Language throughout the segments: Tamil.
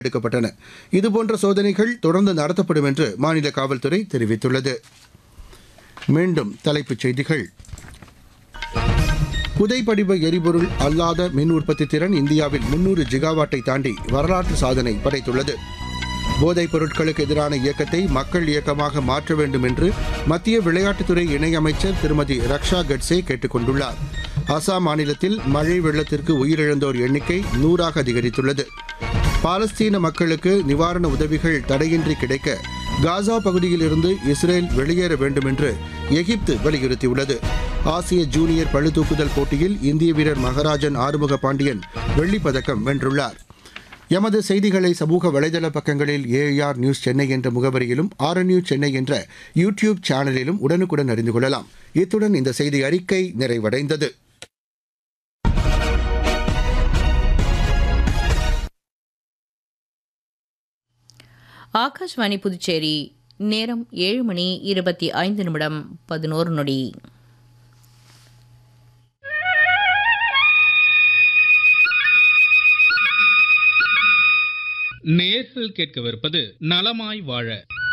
எடுக்கப்பட்டன இதுபோன்ற சோதனைகள் தொடர்ந்து நடத்தப்படும் என்று மாநில காவல்துறை தெரிவித்துள்ளது மீண்டும் தலைப்புச் செய்திகள் புதைப்படிவ எரிபொருள் அல்லாத மின் உற்பத்தி திறன் இந்தியாவில் முன்னூறு ஜிகாவாட்டை தாண்டி வரலாற்று சாதனை படைத்துள்ளது போதைப் பொருட்களுக்கு எதிரான இயக்கத்தை மக்கள் இயக்கமாக மாற்ற வேண்டும் என்று மத்திய விளையாட்டுத்துறை இணையமைச்சர் திருமதி ரக்ஷா கட்சே கேட்டுக் கொண்டுள்ளார் அசாம் மாநிலத்தில் மழை வெள்ளத்திற்கு உயிரிழந்தோர் எண்ணிக்கை நூறாக அதிகரித்துள்ளது பாலஸ்தீன மக்களுக்கு நிவாரண உதவிகள் தடையின்றி கிடைக்க காசா பகுதியிலிருந்து இஸ்ரேல் வெளியேற வேண்டும் என்று எகிப்து வலியுறுத்தியுள்ளது ஆசிய ஜூனியர் பளுதூக்குதல் போட்டியில் இந்திய வீரர் மகராஜன் ஆறுமுக பாண்டியன் வெள்ளிப் பதக்கம் வென்றுள்ளார் எமது செய்திகளை சமூக வலைதள பக்கங்களில் ஏஆர் நியூஸ் சென்னை என்ற முகவரியிலும் ஆர் நியூஸ் சென்னை என்ற யூடியூப் சேனலிலும் உடனுக்குடன் அறிந்து கொள்ளலாம் இத்துடன் இந்த செய்தி அறிக்கை நிறைவடைந்தது ஆகாஷ்வாணி புதுச்சேரி நேரம் ஏழு மணி இருபத்தி ஐந்து நிமிடம் பதினோரு நொடி நேர்கள் கேட்கவிருப்பது நலமாய் வாழ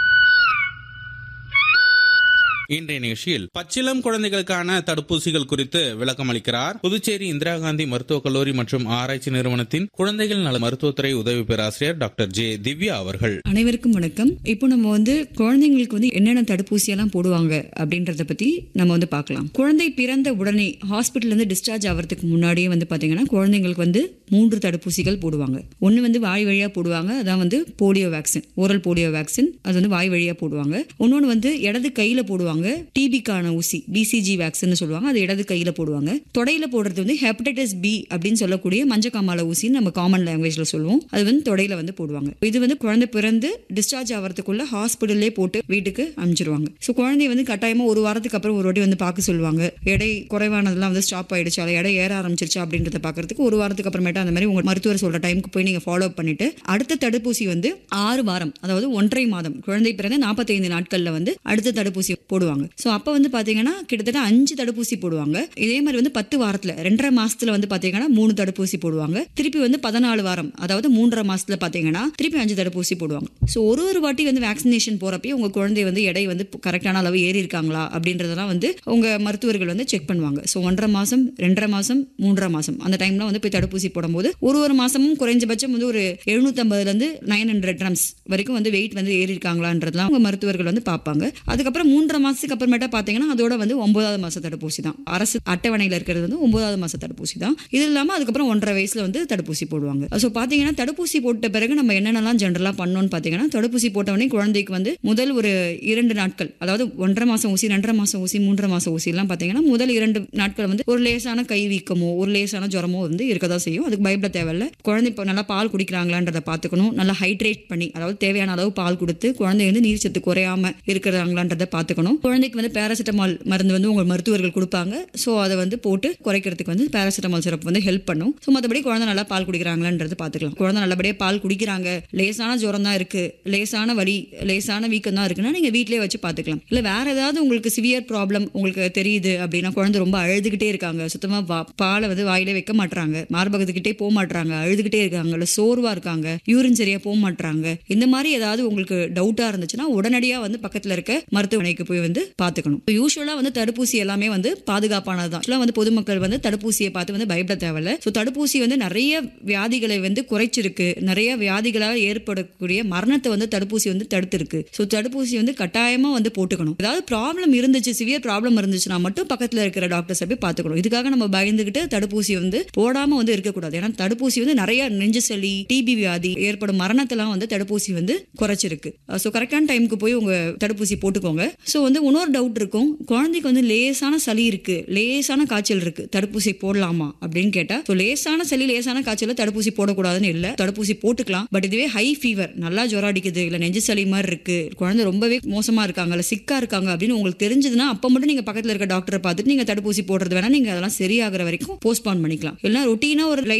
இன்றைய நிகழ்ச்சியில் பச்சிளம் குழந்தைகளுக்கான தடுப்பூசிகள் குறித்து விளக்கம் அளிக்கிறார் புதுச்சேரி இந்திரா காந்தி மருத்துவக் கல்லூரி மற்றும் ஆராய்ச்சி நிறுவனத்தின் குழந்தைகள் நல மருத்துவத்துறை உதவி பேராசிரியர் டாக்டர் ஜே திவ்யா அவர்கள் அனைவருக்கும் வணக்கம் இப்போ நம்ம வந்து குழந்தைங்களுக்கு வந்து என்னென்ன தடுப்பூசி எல்லாம் போடுவாங்க அப்படின்றத பத்தி நம்ம வந்து பார்க்கலாம் குழந்தை பிறந்த உடனே ஹாஸ்பிட்டல்ல இருந்து டிஸ்சார்ஜ் ஆகிறதுக்கு முன்னாடியே வந்து பாத்தீங்கன்னா குழந்தைங்களுக்கு வந்து மூன்று தடுப்பூசிகள் போடுவாங்க ஒன்று வந்து வாய் வழியா போடுவாங்க அதான் வந்து polio vaccine oral polio vaccine அது வந்து வாய் வழியா போடுவாங்க இன்னொன்று வந்து இடது கையில போடுவாங்க டிபிக்கான ஊசி பிசிஜி வேக்சின் சொல்லுவாங்க அது இடது கையில போடுவாங்க தொடையில போடுறது வந்து ஹெப்படைட்டிஸ் பி அப்படின்னு சொல்லக்கூடிய மஞ்சக்காமால ஊசின்னு நம்ம காமன் லாங்குவேஜ்ல சொல்லுவோம் அது வந்து தொடையில வந்து போடுவாங்க இது வந்து குழந்தை பிறந்து டிஸ்சார்ஜ் ஆகிறதுக்குள்ள ஹாஸ்பிட்டல்லே போட்டு வீட்டுக்கு அனுப்பிச்சிருவாங்க ஸோ குழந்தைய வந்து கட்டாயமா ஒரு வாரத்துக்கு அப்புறம் ஒரு வாட்டி வந்து பார்க்க சொல்லுவாங்க எடை குறைவானதெல்லாம் வந்து ஸ்டாப் ஆயிடுச்சு அது எடை ஏற ஆரம்பிச்சிருச்சு அப்படின்றத பார்க்கறதுக்கு ஒரு வாரத்துக்கு அப்புறமேட்டா அந்த மாதிரி உங்க மருத்துவர் சொல்ற டைமுக்கு போய் நீங்க ஃபாலோ பண்ணிட்டு அடுத்த தடுப்பூசி வந்து ஆறு வாரம் அதாவது ஒன்றரை மாதம் குழந்தை பிறந்த நாற்பத்தைந்து நாட்கள்ல வந்து அடுத்த தடுப்பூசி போடுவாங்க ஸோ அப்போ வந்து பாத்தீங்கன்னா கிட்டத்தட்ட அஞ்சு தடுப்பூசி போடுவாங்க இதே மாதிரி வந்து பத்து வாரத்துல ரெண்டரை மாசத்துல வந்து பாத்தீங்கன்னா மூணு தடுப்பூசி போடுவாங்க திருப்பி வந்து பதினாலு வாரம் அதாவது மூன்றரை மாசத்துல பாத்தீங்கன்னா திருப்பி அஞ்சு தடுப்பூசி போடுவாங்க ஸோ ஒரு ஒரு வாட்டி வந்து வேக்சினேஷன் போறப்பயே உங்க குழந்தை வந்து எடை வந்து கரெக்டான அளவு ஏறி இருக்காங்களா அப்படின்றதெல்லாம் வந்து உங்க மருத்துவர்கள் வந்து செக் பண்ணுவாங்க ஸோ ஒன்றரை மாசம் ரெண்டரை மாசம் மூன்றரை மாசம் அந்த டைம்ல வந்து போய் தடுப்பூசி போடும்போது ஒரு ஒரு மாசமும் குறைஞ்சபட்சம் வந்து ஒரு எழுநூத்தம்பதுல இருந்து நைன் ஹண்ட்ரட் கிராம்ஸ் வரைக்கும் வந்து வெயிட் வந்து ஏறி இருக்காங்களான்றதுலாம் உங்க மருத்துவர்கள் வந்து பார்ப்பாங்க அதுக்கப்புறம் மூன்றரை மாசத்துக்கு அப்புறமேட்டா பாத்தீங்கன்னா அதோட வந்து ஒன்பதாவது மாச தடுப்பூசி தான் அரசு அட்டவணையில் இருக்கிறது வந்து ஒன்பதாவது மாச தடுப்பூசி தான் இது இல்லாம அதுக்கப்புறம் ஒன்றரை வயசுல வந்து தடுப்பூசி போடுவாங்க ஸோ பாத்தீங்கன்னா தடுப்பூசி போட்ட பிறகு நம்ம என்னென்னலாம் ஜென்ரலா பண்ணோம்னு பாத்தீங்கன்னா தடுப்பூசி போட்ட உடனே குழந்தைக்கு வந்து முதல் ஒரு இரண்டு நாட்கள் அதாவது ஒன்றரை மாசம் ஊசி ரெண்டரை மாசம் ஊசி மூன்றரை மாசம் ஊசி எல்லாம் பாத்தீங்கன்னா முதல் இரண்டு நாட்கள் வந்து ஒரு லேசான கை வீக்கமோ ஒரு லேசான ஜுரமோ வந்து இருக்கதான் செய்யும் அதுக்கு பயப்பட தேவையில்ல குழந்தை இப்போ நல்லா பால் குடிக்கிறாங்களான்றதை பார்த்துக்கணும் நல்லா ஹைட்ரேட் பண்ணி அதாவது தேவையான அளவு பால் கொடுத்து குழந்தை வந்து நீர் சத்து குறையாம இருக்கிறாங்களான்றதை பார்த்துக்கணும் குழந்தைக்கு வந்து பேராசிட்டமால் மருந்து வந்து உங்கள் மருத்துவர்கள் கொடுப்பாங்க ஸோ அதை வந்து போட்டு குறைக்கிறதுக்கு வந்து பேராசிட்டமால் சிறப்பு வந்து ஹெல்ப் பண்ணும் ஸோ மற்றபடி குழந்தை நல்லா பால் குடிக்கிறாங்களான்றது பார்த்துக்கலாம் குழந்தை நல்லபடியாக பால் குடிக்கிறாங்க லேசான ஜுரம் தான் இருக்கு லேசான வலி லேசான வீக்கம் தான் இருக்குன்னா நீங்கள் வீட்டிலேயே வச்சு பார்த்துக்கலாம் இல்லை வேற ஏதாவது உங்களுக்கு சிவியர் ப்ராப்ளம் உங்களுக்கு தெரியுது அப்படின்னா குழந்தை ரொம்ப அழுதுகிட்டே இருக்காங்க சுத்தமாக பாலை வந்து வாயிலே வைக்க மாட்டாங்க மார்பகத்துக்கிட்டே போக மாட்டாங்க அழுதுகிட்டே இருக்காங்க இல்லை சோர்வா இருக்காங்க யூரின் சரியா போக மாட்டாங்க இந்த மாதிரி ஏதாவது உங்களுக்கு டவுட்டா இருந்துச்சுன்னா உடனடியாக வந்து பக்கத்தில் இருக்க மருத்துவமனைக்கு போய் வந்து பார்த்துக்கணும் யூஸ்வலாக வந்து தடுப்பூசி எல்லாமே வந்து பாதுகாப்பானது தான் Actually வந்து பொதுமக்கள் வந்து தடுப்பூசியை பார்த்து வந்து பயப்பட தேவையில்ல ஸோ தடுப்பூசி வந்து நிறைய வியாதிகளை வந்து குறைச்சிருக்கு நிறைய வியாதிகளால் ஏற்படக்கூடிய மரணத்தை வந்து தடுப்பூசி வந்து தடுத்திருக்கு ஸோ தடுப்பூசி வந்து கட்டாயமா வந்து போட்டுக்கணும் ஏதாவது ப்ராப்ளம் இருந்துச்சு சிவியர் ப்ராப்ளம் இருந்துச்சுன்னா மட்டும் பக்கத்தில் இருக்கிற டாக்டர்ஸை போய் பார்த்துக்கணும் இதுக்காக நம்ம பயந்துகிட்டு தடுப்பூசி வந்து போடாம வந்து இருக்கக்கூடாது ஏன்னா தடுப்பூசி வந்து நிறைய நெஞ்சு சளி டிபி வியாதி ஏற்படும் மரணத்தெல்லாம் வந்து தடுப்பூசி வந்து குறைச்சிருக்கு ஸோ கரெக்டான டைமுக்கு போய் உங்க தடுப்பூசி போட்டுக்கோங்க ஸோ வந்து இன்னொரு டவுட் இருக்கும் குழந்தைக்கு வந்து லேசான சளி இருக்கு லேசான காய்ச்சல் இருக்கு தடுப்பூசி போடலாமா அப்படின்னு கேட்டா ஸோ லேசான சளி லேசான காய்ச்சல தடுப்பூசி போடக்கூடாதுன்னு இல்லை தடுப்பூசி போட்டுக்கலாம் பட் இதுவே ஹை ஃபீவர் நல்லா ஜுரம் அடிக்குது இல்லை நெஞ்சு சளி மாதிரி இருக்கு குழந்தை ரொம்பவே மோசமா இருக்காங்க இல்லை சிக்கா இருக்காங்க அப்படின்னு உங்களுக்கு தெரிஞ்சதுன்னா அப்போ மட்டும் நீங்க பக்கத்தில் இருக்க டாக்டரை பார்த்துட்டு நீங்க தடுப்பூசி போடுறது வேணா நீங்க அதெல்லாம் சரியாகிற வரைக்கும் போஸ்ட்பான் பண்ணிக்கலாம் இல்லைன்னா ரொட்டீனா ஒரு லைட்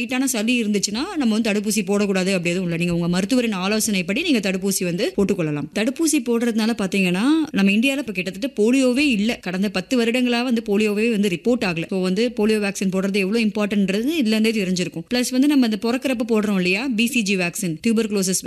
லைட்டான சளி இருந்துச்சுன்னா நம்ம வந்து தடுப்பூசி போடக்கூடாது அப்படி எதுவும் இல்லை நீங்க உங்க மருத்துவரின் ஆலோசனைப்படி நீங்க தடுப்பூசி வந்து போட்டுக்கொள்ளலாம் தடுப்பூசி போடுறதுனால பாத்தீங்கன்னா நம்ம இந்தியாவில் இப்போ கிட்டத்தட்ட போலியோவே இல்லை கடந்த பத்து வருடங்களா வந்து போலியோவே வந்து ரிப்போர்ட் ஆகல ஸோ வந்து போலியோ வேக்சின் போடுறது எவ்வளவு இம்பார்ட்டன்றது இதுல இருந்தே தெரிஞ்சிருக்கும் பிளஸ் வந்து நம்ம இந்த பிறக்கிறப்ப போடுறோம் இல்லையா பிசிஜி வேக்சின் டியூபர்